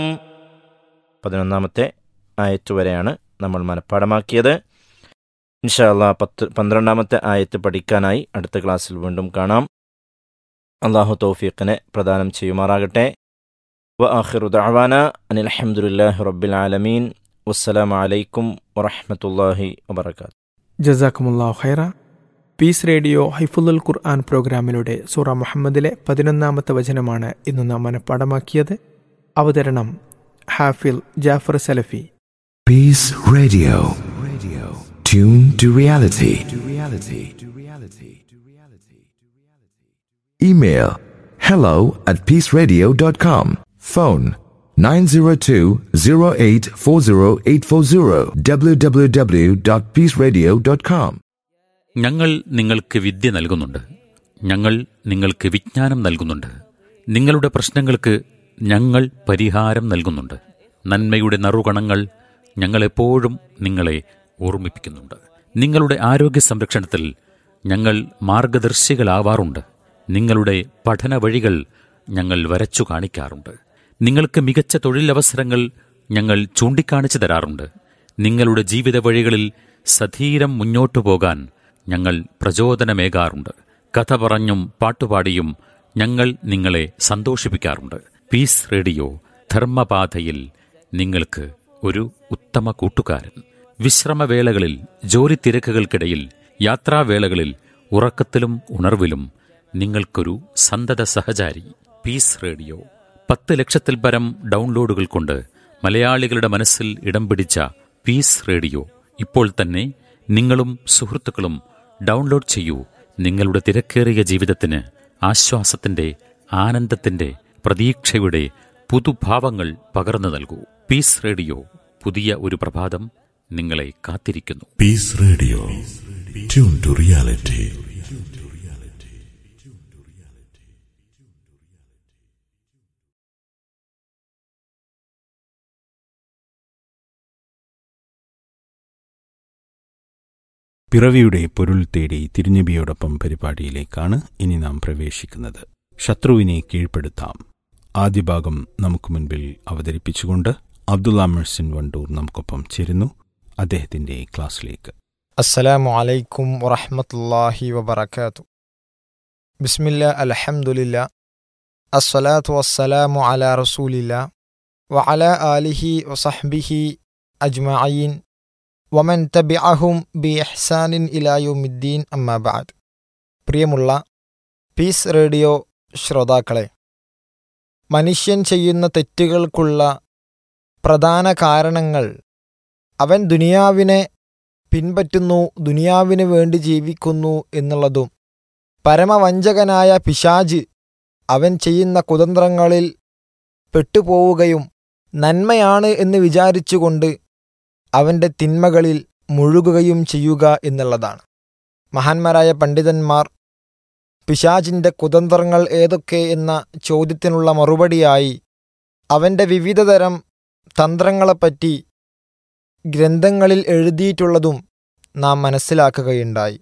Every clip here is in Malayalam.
പതിനൊന്നാമത്തെ ആയത്ത് വരെയാണ് നമ്മൾ മനഃപ്പാടമാക്കിയത് ഇൻഷാല്ല പത്ത് പന്ത്രണ്ടാമത്തെ ആയത്ത് പഠിക്കാനായി അടുത്ത ക്ലാസ്സിൽ വീണ്ടും കാണാം അള്ളാഹു തൗഫീഖിനെ പ്രദാനം ചെയ്യുമാറാകട്ടെ വ ആഖിറു ദഅവാന അനിൽ അൽഹംദുലില്ലാഹി റബ്ബിൽ ആലമീൻ വസ്സലാമു അലൈക്കും വറഹ്മത്തുള്ളാഹി വബറകാതുഹു ജസാക്കുമുല്ലാഹു ഖൈറ പീസ് റേഡിയോ ഹൈഫുൽ ഖുർആൻ പ്രോഗ്രാമിലൂടെ സൂറ മുഹമ്മദിലെ പതിനൊന്നാമത്തെ വചനമാണ് ഇന്ന് നാം മനഃപ്പാടമാക്കിയത് അവതരണം ഹാഫിൽ ജാഫർ സലഫി Peace Radio. Radio. Tune to reality. To reality. To reality. To reality. Email hello at peaceradio.com. Phone 902-0840840 www.peaceradio.com. ഞങ്ങൾ നിങ്ങൾക്ക് വിദ്യ നൽകുന്നുണ്ട് ഞങ്ങൾ നിങ്ങൾക്ക് വിജ്ഞാനം നൽകുന്നുണ്ട് നിങ്ങളുടെ പ്രശ്നങ്ങൾക്ക് ഞങ്ങൾ പരിഹാരം നൽകുന്നുണ്ട് നന്മയുടെ നറുകണങ്ങൾ ഞങ്ങളെപ്പോഴും നിങ്ങളെ ഓർമ്മിപ്പിക്കുന്നുണ്ട് നിങ്ങളുടെ ആരോഗ്യ സംരക്ഷണത്തിൽ ഞങ്ങൾ മാർഗദർശികളാവാറുണ്ട് നിങ്ങളുടെ പഠന വഴികൾ ഞങ്ങൾ വരച്ചു കാണിക്കാറുണ്ട് നിങ്ങൾക്ക് മികച്ച തൊഴിലവസരങ്ങൾ ഞങ്ങൾ ചൂണ്ടിക്കാണിച്ചു തരാറുണ്ട് നിങ്ങളുടെ ജീവിത വഴികളിൽ സധീരം മുന്നോട്ടു പോകാൻ ഞങ്ങൾ പ്രചോദനമേകാറുണ്ട് കഥ പറഞ്ഞും പാട്ടുപാടിയും ഞങ്ങൾ നിങ്ങളെ സന്തോഷിപ്പിക്കാറുണ്ട് പീസ് റേഡിയോ ധർമ്മപാതയിൽ നിങ്ങൾക്ക് ഒരു ഉത്തമ കൂട്ടുകാരൻ വിശ്രമവേളകളിൽ ജോലി തിരക്കുകൾക്കിടയിൽ യാത്രാവേളകളിൽ ഉറക്കത്തിലും ഉണർവിലും നിങ്ങൾക്കൊരു സന്തത സഹചാരി പീസ് റേഡിയോ പത്ത് ലക്ഷത്തിൽ പരം ഡൗൺലോഡുകൾ കൊണ്ട് മലയാളികളുടെ മനസ്സിൽ ഇടം പിടിച്ച പീസ് റേഡിയോ ഇപ്പോൾ തന്നെ നിങ്ങളും സുഹൃത്തുക്കളും ഡൗൺലോഡ് ചെയ്യൂ നിങ്ങളുടെ തിരക്കേറിയ ജീവിതത്തിന് ആശ്വാസത്തിന്റെ ആനന്ദത്തിന്റെ പ്രതീക്ഷയുടെ പുതുഭാവങ്ങൾ പകർന്നു നൽകൂ പീസ് റേഡിയോ പുതിയ ഒരു പ്രഭാതം നിങ്ങളെ കാത്തിരിക്കുന്നു Peace Radio. Tune to reality. പിറവിയുടെ പൊരുൾ തേടി തിരുനബിയോടൊപ്പം പരിപാടിയിലേക്കാണ് ഇനി നാം പ്രവേശിക്കുന്നത് ശത്രുവിനെ കീഴ്പ്പെടുത്താം ആദ്യ ഭാഗം നമുക്ക് മുൻപിൽ അവതരിപ്പിച്ചുകൊണ്ട് അബ്ദുള്ള മെഴ്സിൻ വണ്ടൂർ നമുക്കൊപ്പം ചേരുന്നു അദ്ദേഹത്തിന്റെ ക്ലാസ്സിലേക്ക് السلام عليكم ورحمة الله وبركاته بسم الله الحمد لله الصلاة والسلام على رسول الله وعلى آله وصحبه أجمعين ومن تبعهم بإحسان إلى يوم الدين أما بعد പ്രിയമുള്ള പീസ് റേഡിയോ ശ്രോതാക്കളെ മനുഷ്യൻ ചെയ്യുന്ന തെറ്റുകൾക്കുള്ള പ്രധാന കാരണങ്ങൾ അവൻ ദുനിയാവിനെ പിൻപറ്റുന്നു ദുനിയാവിന് വേണ്ടി ജീവിക്കുന്നു എന്നുള്ളതും പരമവഞ്ചകനായ പിശാജ് അവൻ ചെയ്യുന്ന കുതന്ത്രങ്ങളിൽ പെട്ടുപോവുകയും നന്മയാണ് എന്ന് വിചാരിച്ചുകൊണ്ട് അവൻ്റെ തിന്മകളിൽ മുഴുകുകയും ചെയ്യുക എന്നുള്ളതാണ് മഹാന്മാരായ പണ്ഡിതന്മാർ പിശാജിൻ്റെ കുതന്ത്രങ്ങൾ ഏതൊക്കെ എന്ന ചോദ്യത്തിനുള്ള മറുപടിയായി അവൻ്റെ വിവിധതരം തന്ത്രങ്ങളെപ്പറ്റി ഗ്രന്ഥങ്ങളിൽ എഴുതിയിട്ടുള്ളതും നാം മനസ്സിലാക്കുകയുണ്ടായി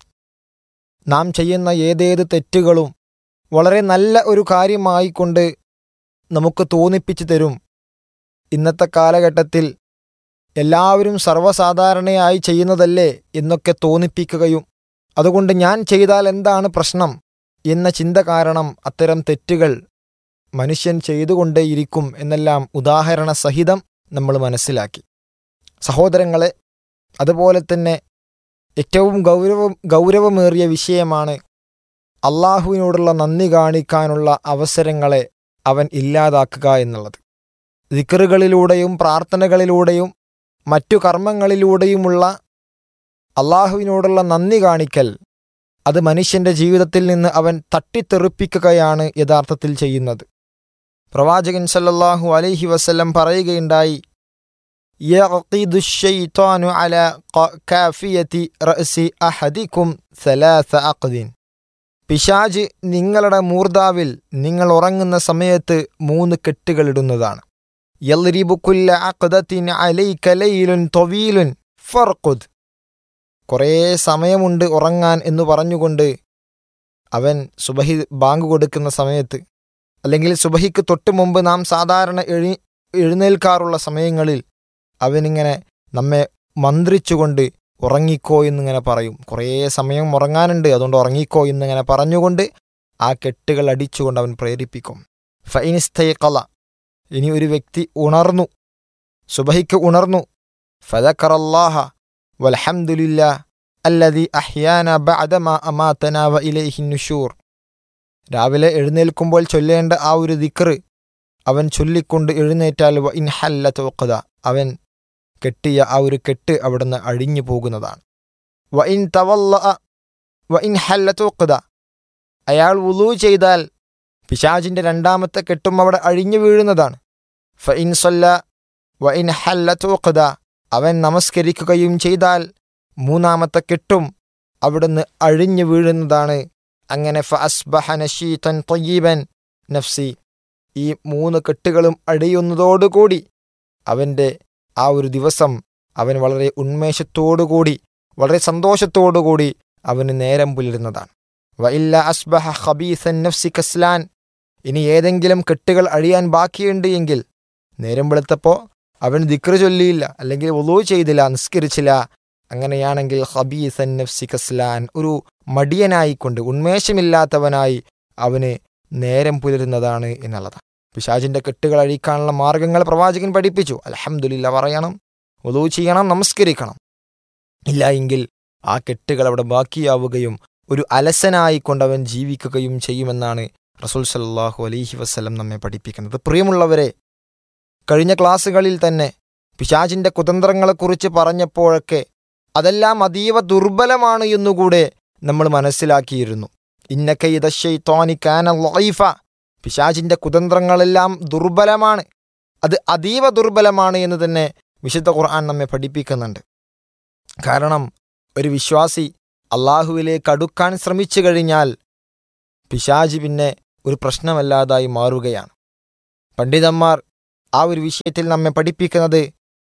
നാം ചെയ്യുന്ന ഏതേത് തെറ്റുകളും വളരെ നല്ല ഒരു കാര്യമായിക്കൊണ്ട് നമുക്ക് തോന്നിപ്പിച്ചു തരും ഇന്നത്തെ കാലഘട്ടത്തിൽ എല്ലാവരും സർവ്വസാധാരണയായി ചെയ്യുന്നതല്ലേ എന്നൊക്കെ തോന്നിപ്പിക്കുകയും അതുകൊണ്ട് ഞാൻ ചെയ്താൽ എന്താണ് പ്രശ്നം എന്ന ചിന്ത കാരണം അത്തരം തെറ്റുകൾ മനുഷ്യൻ ചെയ്തുകൊണ്ടേയിരിക്കും എന്നെല്ലാം ഉദാഹരണ സഹിതം നമ്മൾ മനസ്സിലാക്കി സഹോദരങ്ങളെ അതുപോലെ തന്നെ ഏറ്റവും ഗൗരവം ഗൗരവമേറിയ വിഷയമാണ് അള്ളാഹുവിനോടുള്ള നന്ദി കാണിക്കാനുള്ള അവസരങ്ങളെ അവൻ ഇല്ലാതാക്കുക എന്നുള്ളത് ദിക്കറുകളിലൂടെയും പ്രാർത്ഥനകളിലൂടെയും മറ്റു കർമ്മങ്ങളിലൂടെയുമുള്ള അള്ളാഹുവിനോടുള്ള നന്ദി കാണിക്കൽ അത് മനുഷ്യന്റെ ജീവിതത്തിൽ നിന്ന് അവൻ തട്ടിത്തെറിപ്പിക്കുകയാണ് യഥാർത്ഥത്തിൽ ചെയ്യുന്നത് പ്രവാചകൻ സല്ലല്ലാഹു അലൈഹി വസല്ലം പറയുകയുണ്ടായി يعقد الشيطان على ق- كافية رأس أحدكم ثلاث عقد പിശാജ് നിങ്ങളുടെ മൂർദാവിൽ നിങ്ങൾ ഉറങ്ങുന്ന സമയത്ത് മൂന്ന് കെട്ടുകളിടുന്നതാണ് യൽരിബുക്കുല്ല അഖ്ദത്തിൻ അലൈക ലൈലുൻ തൊവീലുൻ ഫർഖുദ് കുറേ സമയമുണ്ട് ഉറങ്ങാൻ എന്ന് പറഞ്ഞുകൊണ്ട് അവൻ സുബഹി ബാങ്ക് കൊടുക്കുന്ന സമയത്ത് അല്ലെങ്കിൽ സുബഹിക്ക് തൊട്ട് മുമ്പ് നാം സാധാരണ എഴി എഴുന്നേൽക്കാറുള്ള സമയങ്ങളിൽ അവനിങ്ങനെ നമ്മെ മന്ത്രിച്ചുകൊണ്ട് ഉറങ്ങിക്കോ എന്നിങ്ങനെ പറയും കുറേ സമയം ഉറങ്ങാനുണ്ട് അതുകൊണ്ട് ഉറങ്ങിക്കോ എന്നിങ്ങനെ പറഞ്ഞുകൊണ്ട് ആ കെട്ടുകൾ അടിച്ചുകൊണ്ട് അവൻ പ്രേരിപ്പിക്കും ഫൈനിസ്തയക്കല ഇനി ഒരു വ്യക്തി ഉണർന്നു സുബഹിക്ക് ഉണർന്നു ഫതക്കറല്ലാഹ വൽഹംദുലില്ല അല്ലതി അഹ്യാന ബഅദമ അമാതന വ ഇലൈഹി നുഷൂർ രാവിലെ എഴുന്നേൽക്കുമ്പോൾ ചൊല്ലേണ്ട ആ ഒരു ദിക്റ് അവൻ ചൊല്ലിക്കൊണ്ട് എഴുന്നേറ്റാൽ വ ഇൻ ഹല്ല തോക്കത അവൻ കെട്ടിയ ആ ഒരു കെട്ട് അവിടുന്ന് അഴിഞ്ഞു പോകുന്നതാണ് വ ഇൻ തവല്ല വ ഇൻ ഹല്ല തോക്കത അയാൾ വുളു ചെയ്താൽ പിശാജിന്റെ രണ്ടാമത്തെ കെട്ടും അവിടെ അഴിഞ്ഞു വീഴുന്നതാണ് ഫ ഇൻ സൊല്ല വ ഇൻ ഹല്ല തോക്കത അവൻ നമസ്കരിക്കുകയും ചെയ്താൽ മൂന്നാമത്തെ കെട്ടും അവിടുന്ന് അഴിഞ്ഞു വീഴുന്നതാണ് അങ്ങനെ ഫ അസ്ബഹ നഷീതൻ തൊയ്യീബൻ നഫ്സി ഈ മൂന്ന് കെട്ടുകളും അടിയുന്നതോടുകൂടി അവൻ്റെ ആ ഒരു ദിവസം അവൻ വളരെ ഉന്മേഷത്തോടുകൂടി വളരെ സന്തോഷത്തോടുകൂടി അവന് നേരം പുലരുന്നതാണ് വ ഇല്ല അസ്ബഹ ഖബീസൻ നഫ്സി കസ്ലാൻ ഇനി ഏതെങ്കിലും കെട്ടുകൾ അഴിയാൻ ബാക്കിയുണ്ട് എങ്കിൽ നേരം വെളുത്തപ്പോൾ അവൻ ദിക്റ് ചൊല്ലിയില്ല അല്ലെങ്കിൽ ഒലു ചെയ്തില്ല നിസ്കരിച്ചില്ല അങ്ങനെയാണെങ്കിൽ ഹബീസൻ നഫ്സി കസ്ലാൻ ഒരു മടിയനായിക്കൊണ്ട് ഉന്മേഷമില്ലാത്തവനായി അവന് നേരം പുലരുന്നതാണ് എന്നുള്ളതാണ് പിശാചിന്റെ കെട്ടുകൾ അഴിക്കാനുള്ള മാർഗങ്ങൾ പ്രവാചകൻ പഠിപ്പിച്ചു അലഹമുല്ല പറയണം ഒലു ചെയ്യണം നമസ്കരിക്കണം ഇല്ല എങ്കിൽ ആ കെട്ടുകൾ അവിടെ ബാക്കിയാവുകയും ഒരു അലസനായിക്കൊണ്ട് അവൻ ജീവിക്കുകയും ചെയ്യുമെന്നാണ് റസൂൽ സല്ലാഹു അലൈഹി വസ്ലം നമ്മെ പഠിപ്പിക്കുന്നത് പ്രിയമുള്ളവരെ കഴിഞ്ഞ ക്ലാസ്സുകളിൽ തന്നെ പിശാചിന്റെ കുതന്ത്രങ്ങളെക്കുറിച്ച് പറഞ്ഞപ്പോഴൊക്കെ അതെല്ലാം അതീവ ദുർബലമാണ് എന്നുകൂടെ നമ്മൾ മനസ്സിലാക്കിയിരുന്നു ഇന്നക്കൈതശൈത്തോനിക്കാന ലൈഫ പിശാചിന്റെ കുതന്ത്രങ്ങളെല്ലാം ദുർബലമാണ് അത് അതീവ ദുർബലമാണ് എന്ന് തന്നെ വിശുദ്ധ ഖുർആൻ നമ്മെ പഠിപ്പിക്കുന്നുണ്ട് കാരണം ഒരു വിശ്വാസി അള്ളാഹുവിലേക്ക് അടുക്കാൻ ശ്രമിച്ചു കഴിഞ്ഞാൽ പിശാജ് പിന്നെ ഒരു പ്രശ്നമല്ലാതായി മാറുകയാണ് പണ്ഡിതന്മാർ ആ ഒരു വിഷയത്തിൽ നമ്മെ പഠിപ്പിക്കുന്നത്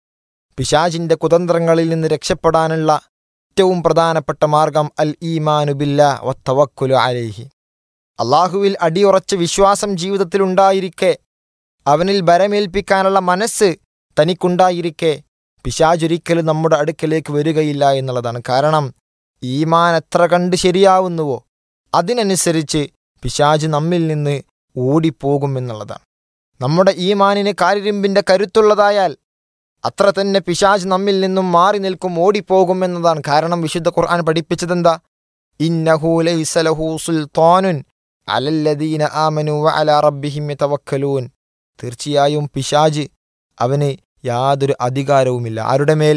പിശാജിന്റെ കുതന്ത്രങ്ങളിൽ നിന്ന് രക്ഷപ്പെടാനുള്ള ഏറ്റവും പ്രധാനപ്പെട്ട മാർഗം അൽ ഈമാനു ബില്ല വത്തവക്കുലു അലേഹി അള്ളാഹുവിൽ അടിയുറച്ച വിശ്വാസം ജീവിതത്തിലുണ്ടായിരിക്കെ അവനിൽ ബരമേൽപ്പിക്കാനുള്ള മനസ്സ് തനിക്കുണ്ടായിരിക്കെ പിശാചൊരിക്കലും നമ്മുടെ അടുക്കലേക്ക് വരികയില്ല എന്നുള്ളതാണ് കാരണം ഈമാൻ എത്ര കണ്ട് ശരിയാവുന്നുവോ അതിനനുസരിച്ച് പിശാജ് നമ്മിൽ നിന്ന് ഓടിപ്പോകും എന്നുള്ളതാണ് നമ്മുടെ ഈമാനിന് കാരിരുമ്പിന്റെ കരുത്തുള്ളതായാൽ അത്ര തന്നെ പിശാജ് നമ്മിൽ നിന്നും മാറി നിൽക്കും ഓടിപ്പോകും എന്നതാണ് കാരണം വിശുദ്ധ ഖുർആൻ പഠിപ്പിച്ചതെന്താ ഇന്നഹു ലൈസ ലഹു സുൽത്താനുൻ അലല്ലദീന ആമനു വഅലാ റബ്ബിഹിം യതവക്കലൂൻ തീർച്ചയായും പിശാജ് അവന് യാതൊരു അധികാരവുമില്ല ആരുടെ മേൽ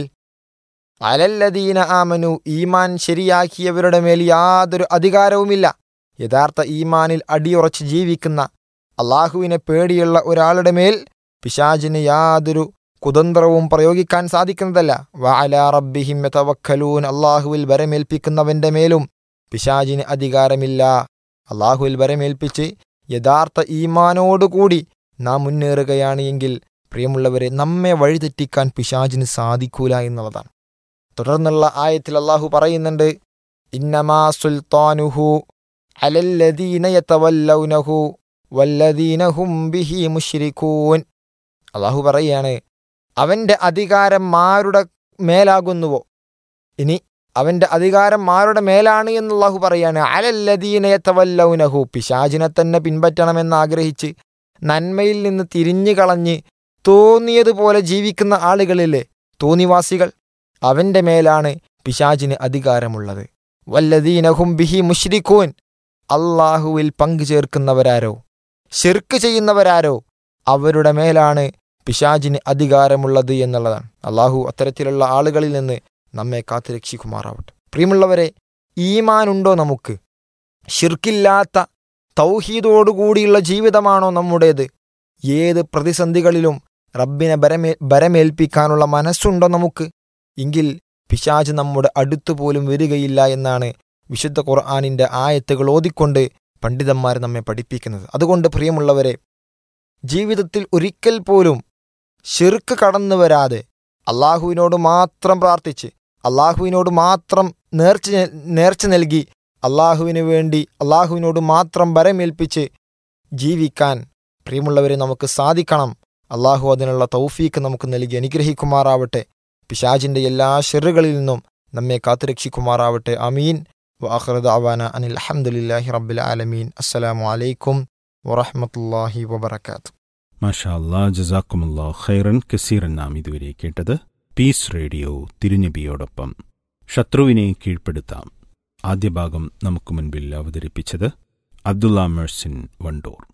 അലല്ലദീന ആമനു ഈമാൻ ശരിയാക്കിയവരുടെ മേൽ യാതൊരു അധികാരവുമില്ല യഥാർത്ഥ ഈമാനിൽ അടിയുറച്ച് ജീവിക്കുന്ന അള്ളാഹുവിനെ പേടിയുള്ള ഒരാളുടെ മേൽ പിശാജിന് യാതൊരു കുതന്ത്രവും പ്രയോഗിക്കാൻ സാധിക്കുന്നതല്ല വഅല റബ്ബിഹിം യതവക്കലൂൻ അള്ളാഹുവിൽ വരമേൽപ്പിക്കുന്നവന്റെ മേലും പിശാജിന് അധികാരമില്ല അള്ളാഹുവിൽ വരമേൽപ്പിച്ച് യഥാർത്ഥ ഈമാനോടുകൂടി നാം മുന്നേറുകയാണ് എങ്കിൽ പ്രിയമുള്ളവരെ നമ്മെ വഴിതെറ്റിക്കാൻ പിശാജിന് സാധിക്കൂല എന്നുള്ളതാണ് തുടർന്നുള്ള ആയത്തിൽ അള്ളാഹു പറയുന്നുണ്ട് ഇന്നമാ സുൽത്താനുഹു അലല്ലദീന യതവല്ലൗനഹു വല്ലദീന ഹും ബിഹി മുശ്രിക്കൂൻ അള്ളാഹു പറയാണ് അവന്റെ അധികാരം ആരുടെ മേലാകുന്നുവോ ഇനി അവന്റെ അധികാരം ആരുടെ മേലാണ് എന്ന് അള്ളാഹു പറയാണ് അലല്ലദീന യതവല്ലൗനഹു പിശാചിനെ തന്നെ പിൻപറ്റണമെന്ന് ആഗ്രഹിച്ച് നന്മയിൽ നിന്ന് തിരിഞ്ഞു കളഞ്ഞ് തോന്നിയതുപോലെ ജീവിക്കുന്ന ആളുകളിലെ തോന്നിവാസികൾ അവന്റെ മേലാണ് പിശാചിന് അധികാരമുള്ളത് വല്ലദീനഹും ബിഹി മുഷ്രിഖൂൻ അള്ളാഹുവിൽ പങ്കു ചേർക്കുന്നവരാരോ ഷിർക്ക് ചെയ്യുന്നവരാരോ അവരുടെ മേലാണ് പിശാചിന് അധികാരമുള്ളത് എന്നുള്ളതാണ് അള്ളാഹു അത്തരത്തിലുള്ള ആളുകളിൽ നിന്ന് നമ്മെ കാത്തുരക്ഷിക്കുമാറാവട്ടെ പ്രിയമുള്ളവരെ ഈമാനുണ്ടോ നമുക്ക് ഷിർക്കില്ലാത്ത തൗഹീദോടുകൂടിയുള്ള ജീവിതമാണോ നമ്മുടേത് ഏത് പ്രതിസന്ധികളിലും റബ്ബിനെ ബരമേ ബരമേൽപ്പിക്കാനുള്ള മനസ്സുണ്ടോ നമുക്ക് എങ്കിൽ പിശാജ് നമ്മുടെ അടുത്തുപോലും വരികയില്ല എന്നാണ് വിശുദ്ധ ഖുർആാനിൻ്റെ ആയത്തുകൾ ഓതിക്കൊണ്ട് പണ്ഡിതന്മാർ നമ്മെ പഠിപ്പിക്കുന്നത് അതുകൊണ്ട് പ്രിയമുള്ളവരെ ജീവിതത്തിൽ ഒരിക്കൽ പോലും ഷിർക്ക് കടന്നു വരാതെ അള്ളാഹുവിനോട് മാത്രം പ്രാർത്ഥിച്ച് അള്ളാഹുവിനോട് മാത്രം നേർച്ച നേർച്ച നൽകി അള്ളാഹുവിന് വേണ്ടി അള്ളാഹുവിനോട് മാത്രം ബരമേൽപ്പിച്ച് ജീവിക്കാൻ പ്രിയമുള്ളവരെ നമുക്ക് സാധിക്കണം അള്ളാഹു അതിനുള്ള തൗഫീക്ക് നമുക്ക് നൽകി അനുഗ്രഹിക്കുമാറാവട്ടെ പിശാജിൻ്റെ എല്ലാ ഷെറുകളിൽ നിന്നും നമ്മെ കാത്തുരക്ഷിക്കുമാറാവട്ടെ അമീൻ വാഹൃദ് അവാന അനിൽ അഹമ്മദില്ലാഹി റബ്ബിൽ ആലമീൻ അസ്സലാമു അലൈക്കും വറഹമത്തല്ലാഹി വബർക്കാത്തു മാഷാ അല്ലാ ജസാക്കുമുല്ലാ ഖൈറൻ കസീറൻ നാം ഇതുവരെ കേട്ടത് പീസ് റേഡിയോ തിരുനബിയോടൊപ്പം ശത്രുവിനെ കീഴ്പ്പെടുത്താം ആദ്യ ഭാഗം നമുക്ക് മുൻപിൽ അവതരിപ്പിച്ചത് അബ്ദുള്ള മെഴ്സിൻ വണ്ടൂർ